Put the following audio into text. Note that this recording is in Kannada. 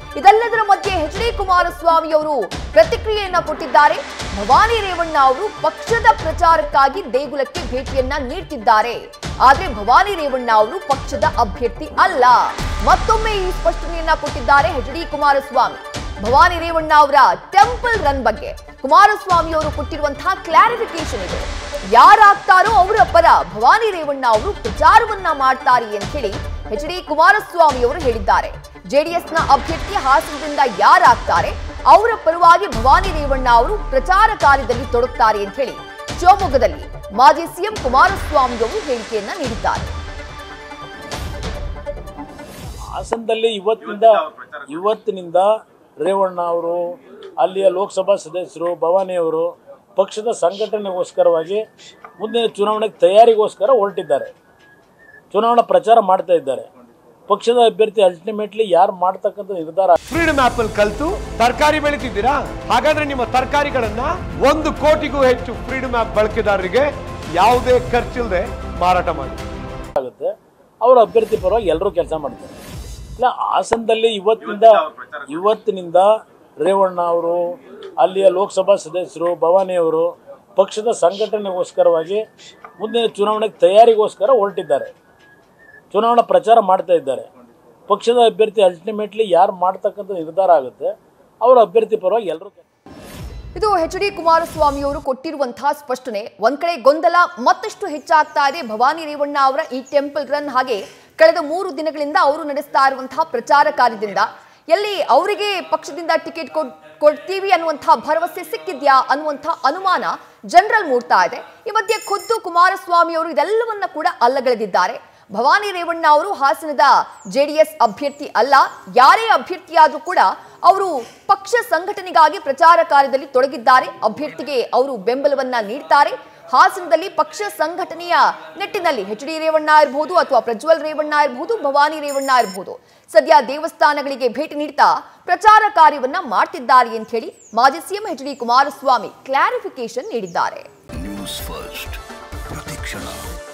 ಇದೆಲ್ಲದರ ಮಧ್ಯೆ ಎಚ್ ಡಿ ಕುಮಾರಸ್ವಾಮಿ ಅವರು ಪ್ರತಿಕ್ರಿಯೆಯನ್ನ ಕೊಟ್ಟಿದ್ದಾರೆ ಭವಾನಿ ರೇವಣ್ಣ ಅವರು ಪಕ್ಷದ ಪ್ರಚಾರಕ್ಕಾಗಿ ದೇಗುಲಕ್ಕೆ ಭೇಟಿಯನ್ನ ನೀಡ್ತಿದ್ದಾರೆ ಆದ್ರೆ ಭವಾನಿ ರೇವಣ್ಣ ಅವರು ಪಕ್ಷದ ಅಭ್ಯರ್ಥಿ ಅಲ್ಲ ಮತ್ತೊಮ್ಮೆ ಈ ಸ್ಪಷ್ಟನೆಯನ್ನ ಕೊಟ್ಟಿದ್ದಾರೆ ಎಚ್ ಡಿ ಕುಮಾರಸ್ವಾಮಿ ಭವಾನಿ ರೇವಣ್ಣ ಅವರ ಟೆಂಪಲ್ ರನ್ ಬಗ್ಗೆ ಕುಮಾರಸ್ವಾಮಿ ಅವರು ಕೊಟ್ಟಿರುವಂತಹ ಕ್ಲಾರಿಫಿಕೇಶನ್ ಇದೆ ಯಾರಾಗ್ತಾರೋ ಅವರ ಪರ ಭವಾನಿ ರೇವಣ್ಣ ಅವರು ಪ್ರಚಾರವನ್ನ ಮಾಡ್ತಾರೆ ಅಂತ ಹೇಳಿ ಎಚ್ ಡಿ ಕುಮಾರಸ್ವಾಮಿ ಅವರು ಹೇಳಿದ್ದಾರೆ ಜೆಡಿಎಸ್ನ ಅಭ್ಯರ್ಥಿ ಹಾಸನದಿಂದ ಯಾರಾಗ್ತಾರೆ ಅವರ ಪರವಾಗಿ ಭವಾನಿ ರೇವಣ್ಣ ಅವರು ಪ್ರಚಾರ ಕಾರ್ಯದಲ್ಲಿ ತೊಡಗುತ್ತಾರೆ ಅಂತ ಹೇಳಿ ಶಿವಮೊಗ್ಗದಲ್ಲಿ ಮಾಜಿ ಸಿಎಂ ಕುಮಾರಸ್ವಾಮಿ ಅವರು ಹೇಳಿಕೆಯನ್ನ ನೀಡಿದ್ದಾರೆ ಹಾಸನದಲ್ಲಿ ಇವತ್ತಿನಿಂದ ಇವತ್ತಿನಿಂದ ರೇವಣ್ಣ ಅವರು ಅಲ್ಲಿಯ ಲೋಕಸಭಾ ಸದಸ್ಯರು ಭವಾನಿ ಅವರು ಪಕ್ಷದ ಸಂಘಟನೆಗೋಸ್ಕರವಾಗಿ ಮುಂದಿನ ಚುನಾವಣೆಗೆ ತಯಾರಿಗೋಸ್ಕರ ಹೊರಟಿದ್ದಾರೆ ಚುನಾವಣಾ ಪ್ರಚಾರ ಮಾಡ್ತಾ ಇದ್ದಾರೆ ಪಕ್ಷದ ಅಭ್ಯರ್ಥಿ ಅಲ್ಟಿಮೇಟ್ಲಿ ಯಾರು ಮಾಡ್ತಕ್ಕಂಥ ನಿರ್ಧಾರ ಫ್ರೀಡಮ್ ಆಪ್ ಅಲ್ಲಿ ಕಲ್ತು ತರಕಾರಿ ಬೆಳಿತಿದ್ದೀರಾ ಹಾಗಾದ್ರೆ ನಿಮ್ಮ ತರಕಾರಿಗಳನ್ನ ಒಂದು ಕೋಟಿಗೂ ಹೆಚ್ಚು ಫ್ರೀಡಮ್ ಆಪ್ ಬಳಕೆದಾರರಿಗೆ ಯಾವುದೇ ಖರ್ಚಿಲ್ಲದೆ ಮಾರಾಟ ಮಾಡಿ ಆಗುತ್ತೆ ಅವರ ಅಭ್ಯರ್ಥಿ ಪರವಾಗಿ ಎಲ್ಲರೂ ಕೆಲಸ ಮಾಡ್ತಾರೆ ಇಲ್ಲ ಹಾಸನದಲ್ಲಿ ಇವತ್ತಿನಿಂದ ಇವತ್ತಿನಿಂದ ರೇವಣ್ಣ ಅವರು ಅಲ್ಲಿಯ ಲೋಕಸಭಾ ಸದಸ್ಯರು ಭವಾನಿ ಅವರು ಪಕ್ಷದ ಸಂಘಟನೆಗೋಸ್ಕರವಾಗಿ ಮುಂದಿನ ಚುನಾವಣೆಗೆ ತಯಾರಿಗೋಸ್ಕರ ಹೊರಟಿದ್ದಾರೆ ಚುನಾವಣಾ ಪ್ರಚಾರ ಮಾಡ್ತಾ ಇದ್ದಾರೆ ಪಕ್ಷದ ಅಭ್ಯರ್ಥಿ ಅಲ್ಟಿಮೇಟ್ಲಿ ಯಾರು ಮಾಡ್ತಕ್ಕಂಥ ನಿರ್ಧಾರ ಆಗುತ್ತೆ ಅವರ ಅಭ್ಯರ್ಥಿ ಪರವಾಗಿ ಎಲ್ಲರೂ ಇದು ಎಚ್ ಡಿ ಕುಮಾರಸ್ವಾಮಿ ಅವರು ಕೊಟ್ಟಿರುವಂತಹ ಸ್ಪಷ್ಟನೆ ಒಂದ್ ಕಡೆ ಗೊಂದಲ ಮತ್ತಷ್ಟು ಹೆಚ್ಚಾಗ್ತಾ ಇದೆ ಭವಾನಿ ರೇವಣ್ಣ ಅವರ ಈ ಟೆಂಪಲ್ ರನ್ ಹಾಗೆ ಕಳೆದ ಮೂರು ದಿನಗಳಿಂದ ಅವರು ನಡೆಸ್ತಾ ಇರುವಂತಹ ಪ್ರಚಾರ ಕಾರ್ಯದಿಂದ ಎಲ್ಲಿ ಅವರಿಗೆ ಪಕ್ಷದಿಂದ ಟಿಕೆಟ್ ಕೊಡ್ ಕೊಡ್ತೀವಿ ಅನ್ನುವಂತಹ ಭರವಸೆ ಸಿಕ್ಕಿದ್ಯಾ ಅನ್ನುವಂತಹ ಅನುಮಾನ ಜನರಲ್ ಮೂಡ್ತಾ ಇದೆ ಈ ಮಧ್ಯೆ ಖುದ್ದು ಕುಮಾರಸ್ವಾಮಿ ಅವರು ಇದೆಲ್ಲವನ್ನ ಕೂಡ ಅಲ್ಲಗಳೆದಿದ್ದಾರೆ ಭವಾನಿ ರೇವಣ್ಣ ಅವರು ಹಾಸನದ ಜೆಡಿಎಸ್ ಅಭ್ಯರ್ಥಿ ಅಲ್ಲ ಯಾರೇ ಅಭ್ಯರ್ಥಿಯಾದ್ರೂ ಕೂಡ ಅವರು ಪಕ್ಷ ಸಂಘಟನೆಗಾಗಿ ಪ್ರಚಾರ ಕಾರ್ಯದಲ್ಲಿ ತೊಡಗಿದ್ದಾರೆ ಅಭ್ಯರ್ಥಿಗೆ ಅವರು ಬೆಂಬಲವನ್ನ ನೀಡ್ತಾರೆ ಹಾಸನದಲ್ಲಿ ಪಕ್ಷ ಸಂಘಟನೆಯ ನಿಟ್ಟಿನಲ್ಲಿ ಎಚ್ ಡಿ ರೇವಣ್ಣ ಇರಬಹುದು ಅಥವಾ ಪ್ರಜ್ವಲ್ ರೇವಣ್ಣ ಇರಬಹುದು ಭವಾನಿ ರೇವಣ್ಣ ಇರಬಹುದು ಸದ್ಯ ದೇವಸ್ಥಾನಗಳಿಗೆ ಭೇಟಿ ನೀಡ್ತಾ ಪ್ರಚಾರ ಕಾರ್ಯವನ್ನ ಮಾಡ್ತಿದ್ದಾರೆ ಅಂತ ಹೇಳಿ ಮಾಜಿ CM H D Kumaraswamy clarification ನೀಡಿದ್ದಾರೆ ನ್ಯೂಸ್ ಫಸ್ಟ್ ಪ್ರತಿಕ್ಷಣ